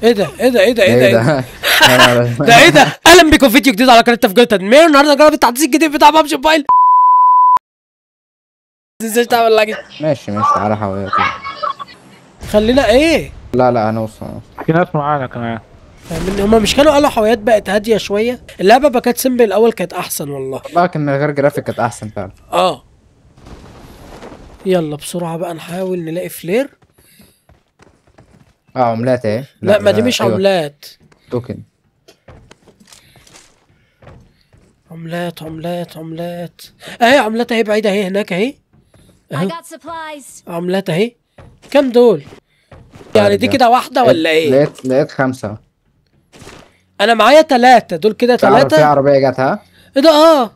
ايه ده ايه ده ايه ده ايه ده ايه إيه ده ده ده ايه ده اهلا بكم في فيديو جديد على قناه تفجير تدمير النهارده جرب التحديث الجديد بتاع بابجي موبايل ما تنساش تعمل لايك ماشي ماشي تعالى حوالي خلينا ايه لا لا هنوصل في ناس معانا كمان من هما مش كانوا قالوا حويات بقت هاديه شويه اللعبه بقى كانت سيمبل الاول كانت احسن والله لكن من غير جرافيك كانت احسن فعلا اه يلا بسرعه بقى نحاول نلاقي فلير اه عملات ايه لا, ما دي ده- مش أيوة، عملات توكن عملات عملات عملات اهي عملات اهي بعيده اهي هناك اهي I اهو got supplies. عملات اهي كام دول يعني دي كده واحده ولا ايه لقيت لقيت خمسة انا معايا ثلاثة دول كده في عر- في ثلاثة عربية جت ها ايه ده اه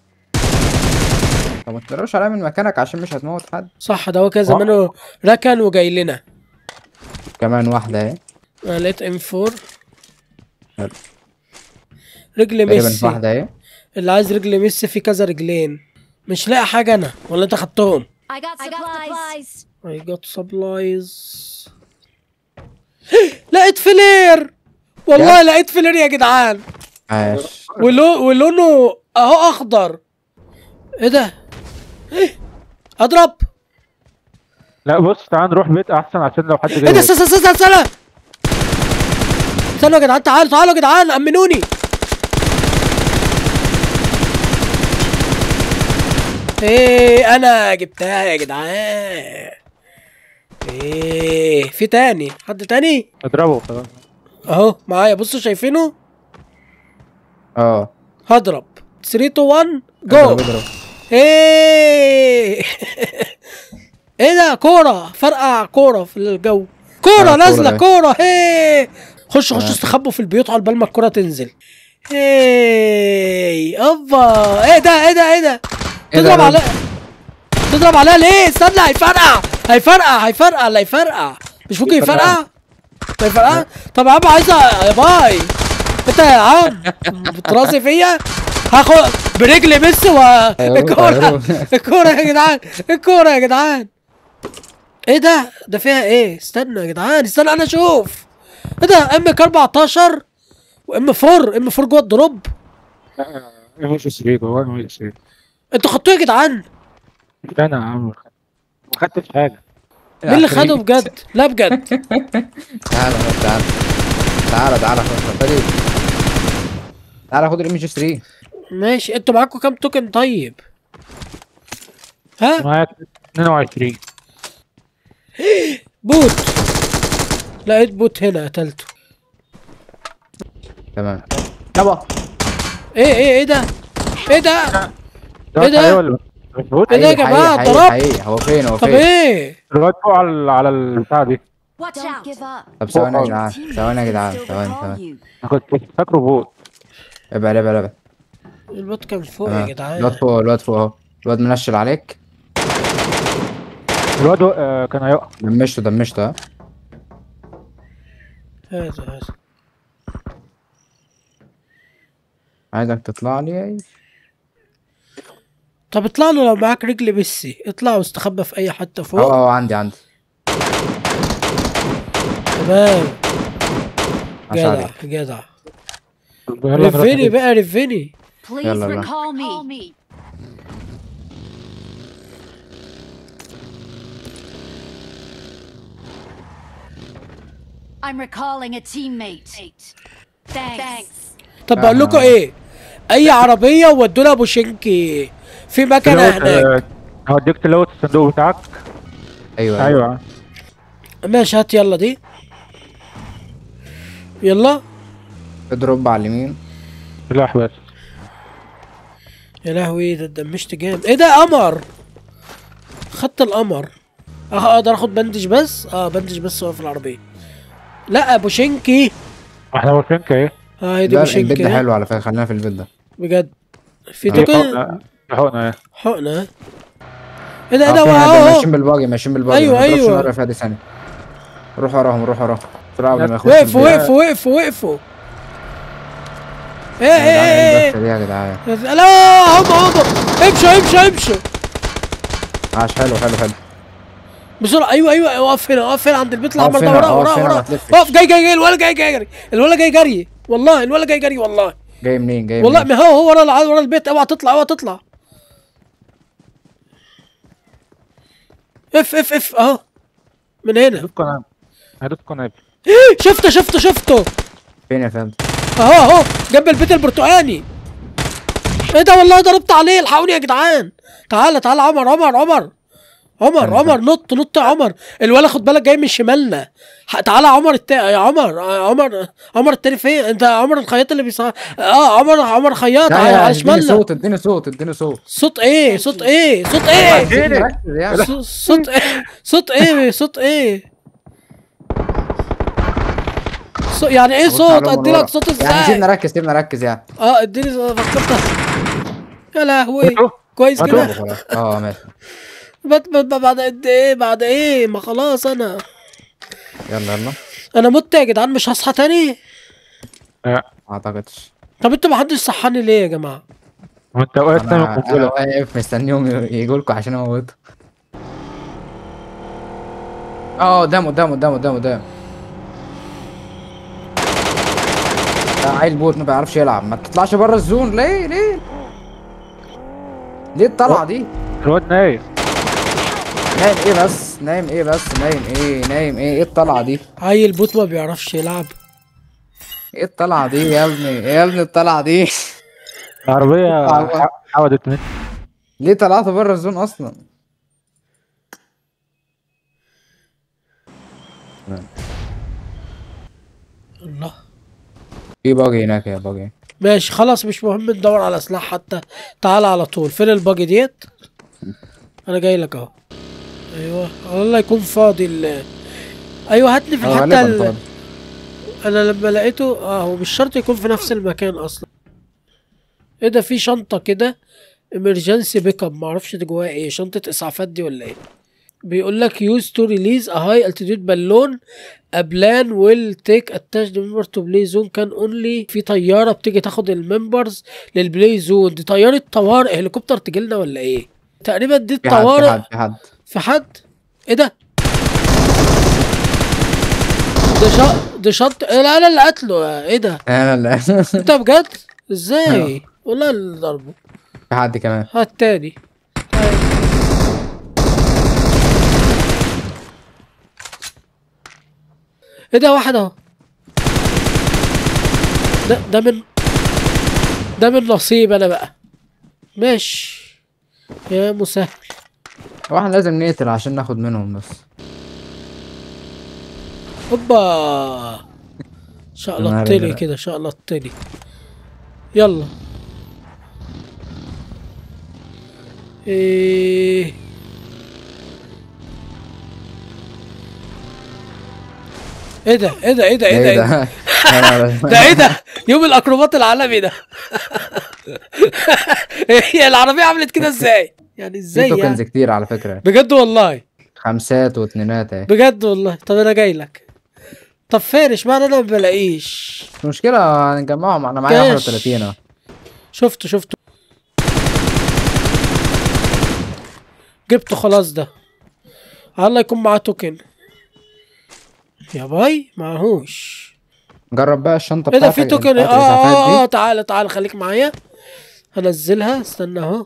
طب ما تقدرش عليها من مكانك عشان مش هتموت حد صح ده هو كده زمانه ركن وجاي لنا كمان واحدة اهي انا لقيت ام 4 حلو. رجل تقريبا ميسي واحدة اهي اللي عايز رجل ميسي في كذا رجلين مش لاقي حاجة انا ولا انت خدتهم I got supplies. I got supplies لقيت فلير والله لقيت فلير يا جدعان عاش ولو ولونه اهو اخضر ايه ده إيه؟ اضرب لا بص تعال نروح بيت احسن عشان لو حد ايه ده جاي استنى استنى استنى استنوا يا جدعان تعالوا تعالوا يا جدعان امنوني ايه انا جبتها يا جدعان ايه في تاني حد تاني اضربه خلاص اهو معايا بصوا شايفينه اه هضرب 3 2 1 جو اضرب اضرب ايه ايه ده كورة فرقع كورة في الجو كورة آه، نازلة كورة كورة هيه خش خش آه. استخبوا في البيوت على بال ما الكورة تنزل هيه اوبا ايه ده ايه ده ايه ده إيه ده تضرب يا على تضرب عليها ليه استنى هيفرقع هيفرقع هيفرقع لا يفرقع مش ممكن يفرقع. يفرقع ما يفرقع طب يا عم عايزة يا باي انت يا عم بتراسي فيا هاخد برجلي بس و هيروح، الكورة هيروح. الكورة يا جدعان الكورة يا جدعان ايه ده ده فيها ايه استنى يا جدعان استنى انا اشوف ايه ده ام 14 وام 4 ام 4 جوه الدروب مش سريج هو مش سريج انتوا خدتوه يا جدعان مش انا يا عم ما خدتش حاجه مين اللي خده بجد لا بجد تعالى تعالى تعالى تعالى خد خد تعالى خد الام جي 3 ماشي انتوا معاكم كام توكن طيب ها معايا 22 بوت لقيت بوت هنا قتلته تمام يابا ايه ايه ايه ده ايه ده ده ده؟ عليه ولا مش بوت ايه ده يا حقيقي- جماعة؟ حقيقي- ضربت؟ حقيقي. هو فين هو طب فين ايه الواد فوق على على البتاع دي Watch out. give up. طب ثواني يا فوق. جدعان ثواني يا جدعان ثواني ثواني انا كنت فاكره بوت ابعد ابعد ابعد البوت كان فوق يا تمام. جدعان الواد فوق الواد فوق اهو الواد منشل عليك الواد آه، كان هيقع دمشته دمشته ها هذا هذا عايزك تطلع لي طب اطلع له لو معاك رجل ميسي اطلع واستخبى في اي حته اه فوق اه عندي عندي تمام عاش جدع عليك جدع يلا نروح رفيني البيت. بقى رفيني Please يلا بقى. recall me. I'm recalling a teammate. Thanks. طب بقول لكم آه. ايه اي عربيه ودونا ابو شنكي في مكنه تلوت، هناك آه، هوديك تلوت الصندوق بتاعك ايوه ايوه ماشي هات يلا دي يلا اضرب على اليمين سلاح بس يا لهوي ده اتدمشت جامد ايه ده قمر خدت القمر اه اقدر اخد بندج بس اه بندج بس هو في العربيه لا ابو شنكي احنا واقفين ايه اه هي دي ده ابو البيت ده شنكي حلو على فكره خلينا في البيت ده بجد في آه، توكن حقنا- حقنا ايه حقنه ايه ده ايه اه ده في واحد اهو ماشيين بالباجي ماشيين بالباجي أيوة، ما تضربش أيوة. نار في هذه ثانيه روح وراهم روح وراهم بسرعه قبل ما يخشوا وقفوا البيت. وقفوا وقفوا وقفوا ايه يا ايه جدعان، ايه البخت دي يا جدعان ايه لا هم هم امشوا امشوا امشوا عاش حلو حلو حلو بسرعه ايوه ايوه اقف هنا اقف هنا عند البيت الاحمر اقف ده هنا، وراه اقف وراه هنا، ما وراه تلفش. اقف جاي جاي جاي الولد جاي جاي جري الولد جاي جري والله الولد جاي جري والله جاي منين جاي والله منين ما هو هو ورا الع- ورا البيت اوعى تطلع اوعى تطلع اف اف اف اهو من هنا هدوس قنابل هدوس قنابل شفته شفته شفته فين يا فندم اهو اهو جنب البيت البرتقاني ايه ده والله ضربت عليه الحقوني يا جدعان تعالى تعالى عمر عمر عمر عمر أنا عمر نط نط يا عمر الولا خد بالك جاي من شمالنا ح- تعالى يا عمر التا... يا عمر آه، عمر عمر التاني فين انت عمر الخياط اللي بيص اه عمر عمر خياط على على اديني شمالنا صوت اديني صوت اديني صوت صوت ايه صوت ايه صوت ايه ركز يعني ص- صوت ايه صوت ايه صوت ايه صو- يعني ايه بص صوت عليهم من ادي ورا. لك صوت يعني ازاي سيبنا نركز سيبنا نركز يعني اه اديني صوت فكرتها يا لهوي ماتوا؟ كويس ماتوا؟ كده اه ماشي بت- بت- بعد قد ايه بعد ايه ما خلاص انا يلا يلا انا مت يا جدعان مش هصحى تاني لا ما اعتقدش طب انتوا ما حدش صحاني ليه يا جماعه وانت واقف تعمل انا انا قنبله واقف مستنيهم يجوا لكم عشان اموتهم اه قدام قدام قدام قدام قدام ده عيل بوت ما بيعرفش يلعب ما تطلعش بره الزون ليه ليه ليه الطلعه دي الواد نايم نايم ايه بس نايم ايه بس نايم ايه نايم ايه ايه الطلعه دي عيل بوت ما بيعرفش يلعب ايه الطلعه دي يا ابني ايه يا ابني الطلعه دي العربيه الله. ح- حودت مني ليه طلعت بره الزون اصلا الله في باجي هناك يا باجي ماشي خلاص مش مهم ندور على سلاح حتى تعال على طول فين الباجي ديت انا جاي لك اهو ايوه الله يكون فاضي ال ايوه هاتني في اه الحته غالبا ال... فاضي. انا لما لقيته اه هو مش شرط يكون في نفس المكان اصلا ايه ده في شنطه كده امرجنسي بيك اب معرفش دي جواها ايه شنطه اسعافات دي ولا ايه بيقول لك يوز تو ريليز ا هاي التيتيود بالون a plan will take attach the member to play zone can only في طياره بتيجي تاخد الممبرز للبلاي زون دي طياره طوارئ هليكوبتر تجي لنا ولا ايه تقريبا دي في حد في الطوارئ حد في حد في حد ايه ده ده شا... ده شط إيه لا انا اللي قتله ايه ده انا اللي انت بجد ازاي والله اللي ضربه في حد كمان هات تاني ايه ده واحد اهو ده ده من ده من نصيب انا بقى ماشي يا مسهل هو احنا لازم نقتل عشان ناخد منهم بس هوبا شقلطتلي نهار كده شقلطتلي يلا ايه ايه ده ايه ده ايه ده ايه ده, إيه ده؟ ده ايه ده يوم الاكروبات العالمي ده هي العربيه عملت كده ازاي يعني في ازاي توكنز يعني كتير على فكرة بجد والله خمسات واتنينات اهي بجد والله طب انا جاي لك طب فين اشمعنى انا ما بلاقيش مش مشكلة هنجمعهم انا معايا كاش. 31 اهو شفته شفته جبته خلاص ده الله يكون معاه توكن يا باي معهوش جرب بقى الشنطة ايه ده بتاعتك في توكن اه بتاعت الإسعافات اه دي. اه تعالى تعالى خليك معايا هنزلها استنى اهو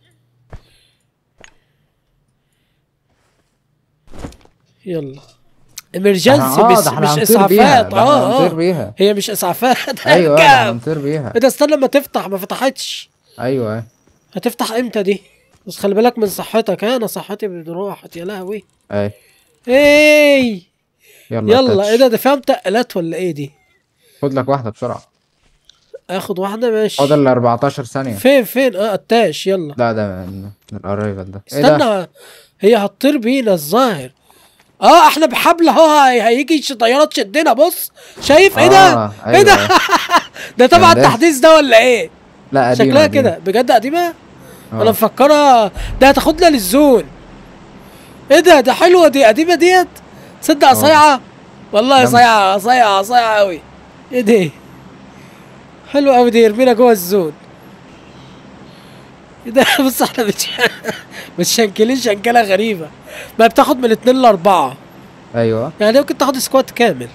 يلا امرجنسي آه، بس ده احنا مش هنطير بيها، اسعافات ده احنا اه هنطير اه بيها هي مش اسعافات ايوه ده اركب. هنطير بيها ايه ده استنى ما تفتح ما فتحتش ايوه ايوه هتفتح امتى دي بس خلي بالك من صحتك ها انا صحتي بتروح يا لهوي اي اي يلا يلا تاتش. ايه ده ده فيها متقلات ولا ايه دي خد لك واحدة بسرعة اخد واحده ماشي فاضل 14 ثانية فين فين اه التاش يلا لا ده من من الاريفل ده ايه ده استنى هي هتطير بينا الظاهر اه احنا بحبل اهو هي- هيجي ش- طياره تشدنا بص شايف ايه ده آه، ايه ده أيوة. ده تبع جامدة. التحديث ده ولا ايه لا قديمة شكلها قديمة. كده بجد قديمه آه. انا مفكرها ده هتاخدنا للزون ايه ده ده حلوه دي قديمه ديت تصدق صايعه والله جامدة. صايعه صايعه صايعه قوي ايه دي حلوه قوي دي يرمينا جوه الزون ايه ده بص احنا مش متشنكلين شنكله غريبه ما بتاخد من اتنين لاربعه ايوه يعني ممكن تاخد سكواد كامل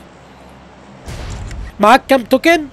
معاك كام توكن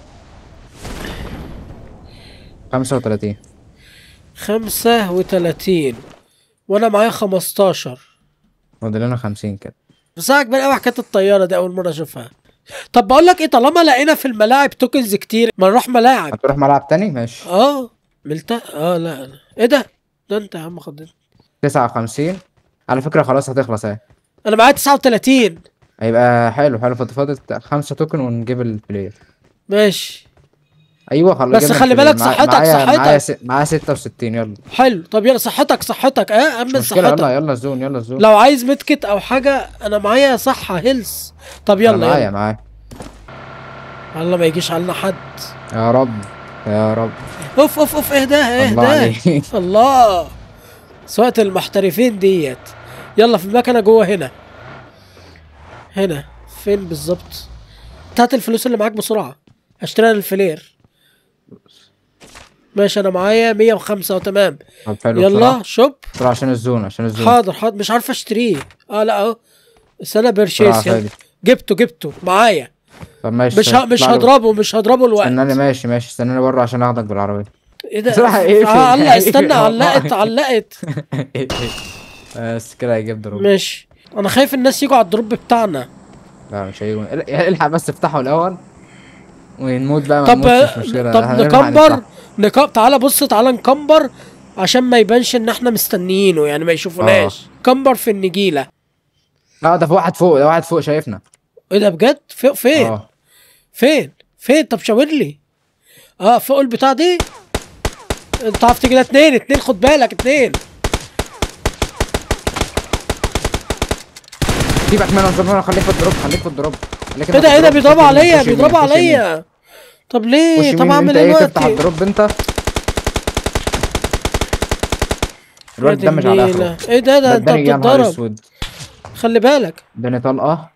35 خمسة وتلاتين وانا معايا خمستاشر فاضل لنا 50 كده بس انا عجباني قوي حكايه الطياره دي اول مره اشوفها طب بقول لك ايه طالما لقينا في الملاعب توكنز كتير ما نروح ملاعب هتروح ملعب تاني ماشي اه ملتا اه لا لا ايه ده ده انت يا عم خد 59 على فكرة خلاص هتخلص اهي انا معايا 39 هيبقى حلو حلو فاضل فاضل خمسة توكن ونجيب البلاير ماشي ايوه خلاص بس جبنا خلي البلاير. بالك معايا- صحتك- معايا معايا, صحتك. س... معايا 66 يلا حلو طب يلا صحتك صحتك اه مش امن مشكلة يلا صحتك يلا الزون يلا الزون لو عايز متكت او حاجه انا معايا صحه هيلث طب أنا يلا معايا يلا معايا الله ما يجيش علينا حد يا رب يا رب اوف اوف اوف اهدى الله اهدى عليك الله سواقة المحترفين ديت يلا في المكنة جوه هنا هنا فين بالظبط هات الفلوس اللي معاك بسرعة اشتري أنا الفلير ماشي انا معايا 105 وتمام طب حلو يلا بسرعة. شوب بسرعة عشان الزون عشان الزون حاضر حاضر مش عارف اشتريه اه لا اهو استنى بسرعة بيرشيس يلا. فادي. جبته جبته معايا طب ماشي مش ه... مش اطلع له. هضربه مش هضربه الوقت استناني ماشي ماشي استناني بره عشان اخدك بالعربية ايه ده بسرعة اقفل. آه الله استنى اقفل. علقت علقت بس كده هيجيب ضرب ماشي انا خايف الناس يجوا على الدروب بتاعنا لا مش هيجوا الحق بس افتحه الاول ونموت بقى ما طب نموتش مش مشكلة طب هنلحق نكمبر نفتحه. نكب تعالى بص تعالى نكمبر عشان ما يبانش ان احنا مستنيينه يعني ما يشوفوناش كمبر في النجيله لا ده في واحد فوق ده واحد فوق شايفنا ايه ده بجد فوق فين اه فين فين طب شاور لي اه فوق البتاع دي انت عرفت كده اتنين اتنين خد بالك اتنين سيبك منهم سيبك منهم خليك في الدروب خليك في الدروب خليك ايه انت ده في ايه ده الدروب. بيضربوا خش يمين، عليا خش يمين، بيضربوا خش يمين. عليا طب خش ليه يمين طب اعمل انت ايه ايه تفتح دلوقتي الدروب انت الواد يا ده مش على النيلة. اخره ايه ده ده انت بداني يا نهار بتتضرب اسود خلي بالك اداني طلقه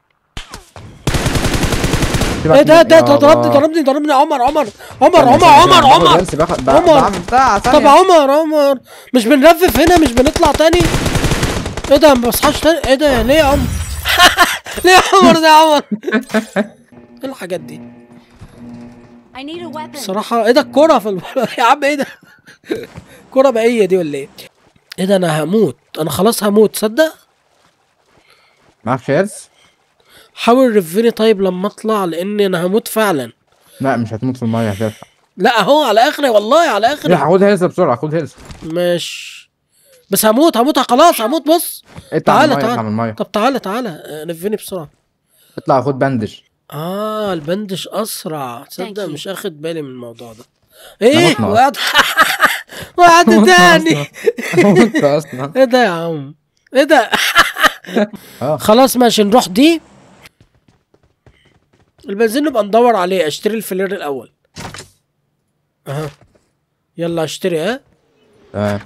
سيبك ايه ده من- ده يا ده ضربني الله. ضربني ضربني عمر عمر عمر استنى، عمر استنى، عمر استنى، باخد عمر هيلث، باخد- ب- عمر. بعمل بتاع طب ثانية. عمر عمر مش بنرفف هنا مش بنطلع تاني ايه ده ما بصحاش تاني ايه ده ليه يا عمر ليه يا عمر ده يا عمر ايه الحاجات دي I need a weapon. بصراحة ايه ده الكورة في الب... يا عم ايه ده كورة بقية دي ولا ايه ايه ده انا هموت انا خلاص هموت تصدق معكش هيلث حاول رفيني طيب لما اطلع لان انا هموت فعلا لا مش هتموت في الميه هتلحق لا اهو على اخري والله على لا اخري خد هيلث بسرعه خد هيلث مش بس هموت هموت خلاص هموت بص اطلع تعالى من الميه اطلع من تعالى الميه طب تعالى تعالى آه، نفني بسرعة اطلع خد بندج اه البندش اسرع تصدق Thank you. مش اخد بالي من الموضوع ده ايه مطمع. وقعد وقعد تاني موت اصلا ايه ده يا عم ايه ده اه خلاص ماشي نروح دي البنزين نبقى ندور عليه اشتري الفلير الاول اها يلا اشتري ها تمام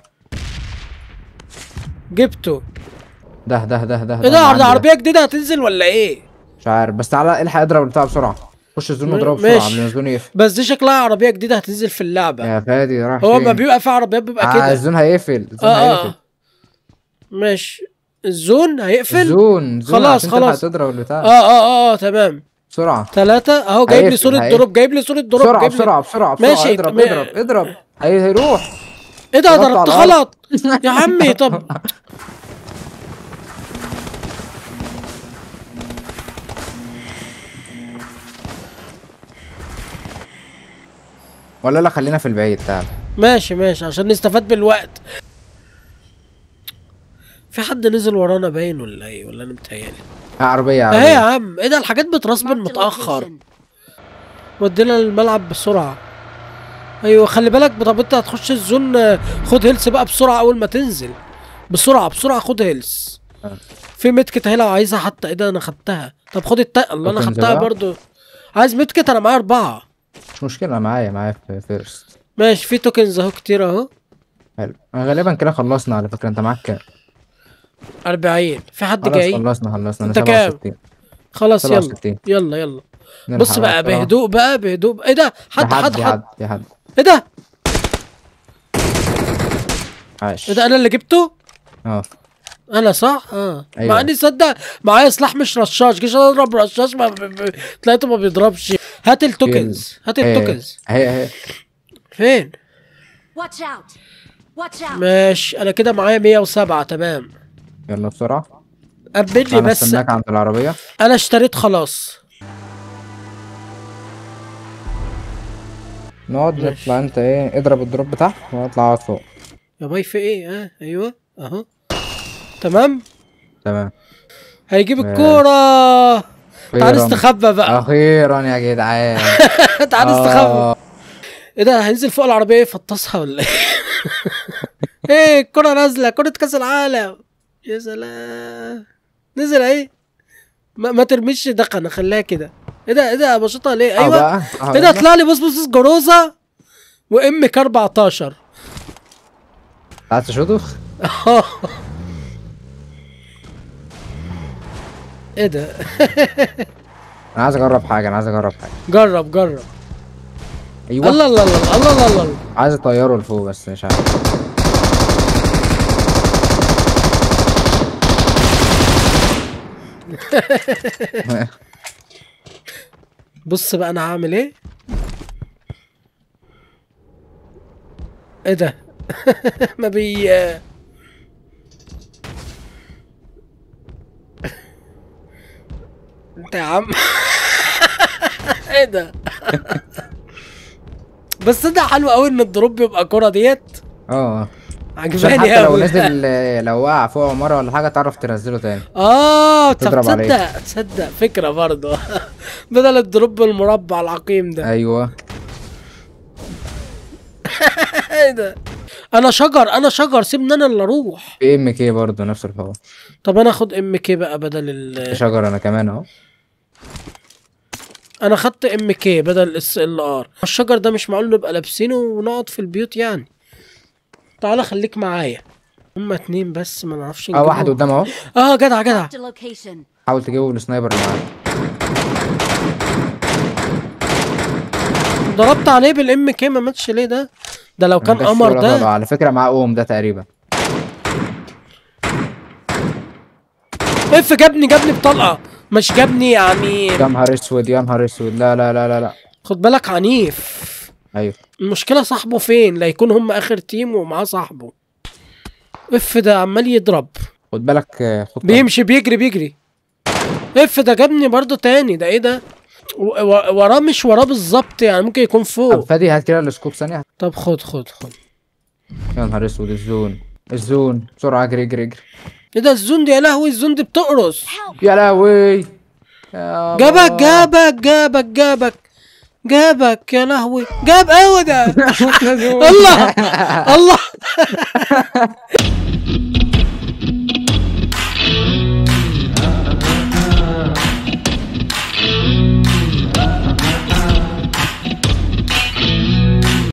جبته ده ده ده ده ايه ده اللي عرض عندي عربيه جديده هتنزل ولا ايه مش عارف بس تعالى الحق اضرب البتاع بسرعه خش الزون م- واضربه بسرعه ماشي. قبل ما الزون يقفل بس دي شكلها عربيه جديده هتنزل في اللعبه يا فادي راح هو فين؟ ما بيبقى في عربيات بيبقى آه كده الزون هيقفل الزون اه هيقفل اه ماشي الزون هيقفل الزون الزون خلاص، عشان تلحق خلاص. تضرب البتاع اه اه اه تمام بسرعه ثلاثة اهو جايب لي هيقفل، صورة هيقفل. دروب جايب لي صورة دروب بسرعه جايب لي بسرعه بسرعه بسرعه ماشي، اضرب م- اضرب اضرب هي هيروح ايه ده ضربت ضربت على الأرض. غلط يا عمي طب ولا لا خلينا في البعيد تعال ماشي ماشي عشان نستفاد بالوقت في حد نزل ورانا باين ولا ايه ولا انا متهيألي آه، عربيه اهي يا عربيه عم ايه ده الحاجات بترسبن Marked a متأخر location. ودينا الملعب بسرعة ايوه خلي بالك طب انت هتخش الزون آه، خد هيلث بقى بسرعة اول ما تنزل بسرعة بسرعة خد هيلث آه. في متكت اهي لو عايزها حتى ايه ده انا خدتها طب خد التا الله انا توكنز خدتها بقى؟ برضو عايز متكت انا معايا اربعة مش مشكله معايا معايا في فيرست ماشي في توكنز اهو كتير اهو حلو آه، غالبا كده خلصنا على فكره انت معاك كام 40 في حد خلاص جاي خلصنا خلصنا انت انا كام؟ 67 خلاص يلا 67 يلا يلا نلحق بص بقى بسرعة. بهدوء بقى بهدوء ايه ده حد حد يا حد حد يا حد ايه ده عاش ايه ده انا اللي جبته اه انا صح اه أيوة. مع اني صدق معايا سلاح مش رشاش جيش اضرب رشاش ما ب- ب- تلاقيته ما بيضربش هات التوكنز هات اهي التوكنز اهي اهي فين Watch out! Watch out! ماشي انا كده معايا 107 تمام يلا بسرعة قبل لي انا بس استناك عند العربية انا اشتريت خلاص نقعد نطلع انت ايه اضرب الدروب بتاعك واطلع اقعد فوق يا باي في ايه اه ايوه اهو تمام تمام هيجيب ماشي. الكورة تعال أخيراً. استخبى بقى اخيرا يا جدعان تعال استخبى آه. ايه ده هينزل فوق العربية يفطسها ولا ايه؟ ايه الكرة نازلة كرة كأس العالم يا سلام نزل اهي ما, ما ترميش دقنة خليها كده ايه ده ايه ده بشطها ليه اه ايوه بقى اه ايه ده يلا. طلع لي بص بص بص جروزة وام كي 14 عايز تشوطه ايه ده انا عايز اجرب حاجة انا عايز اجرب حاجة جرب جرب ايوه الله الله الله الله الله الله عايز اطيره لفوق بس مش عارف بص بقى انا هعمل ايه ايه ده ما بي انت يا عم ايه ده بس ده حلو قوي ان الدروب يبقى كرة ديت اه عشان عجباني حتى لو قوي نزل لو وقع فوق عمارة ولا حاجة تعرف تنزله تاني اه طب تضرب عليه. تصدق تصدق فكرة برضه بدل الدروب المربع العقيم ده ايوه ايه ده انا شجر انا شجر سيبني انا اللي اروح في ام كي برضه نفس الحوار طب انا اخد ام كي بقى بدل ال شجر انا كمان اهو انا خدت ام كي بدل الاس ال ار الشجر ده مش معقول نبقى لابسينه ونقعد في البيوت يعني تعالى خليك معايا هما اتنين بس ما نعرفش اه واحد نجيبهم. قدام اهو اه جدع جدع Marked a location. حاول تجيبه بالسنايبر اللي معاك ضربت عليه بالام كي ما ماتش ليه ده ده لو كان مجاش قمر ولا ده طلع. على فكرة معاه اوم ده تقريبا اف جابني جابني بطلقه مش جابني يعني يا نهار اسود يا نهار اسود لا لا لا لا لا خد بالك عنيف ايوه المشكلة صاحبه فين لا يكون هم اخر تيم ومعاه صاحبه اف ده عمال يضرب خد بالك آه، خد بيمشي بيجري بيجري اف ده جابني برضه تاني ده ايه ده و- و- وراه مش وراه بالظبط يعني ممكن يكون طب فوق فادي هات كده السكوب ثانية طب خد خد خد يا نهار اسود الزون الزون بسرعة اجري اجري اجري ايه ده الزون دي يا لهوي الزون دي بتقرص Help! يا لهوي يا جابك الله. جابك جابك جابك جابك يا لهوي جاب ايوه ده الله الله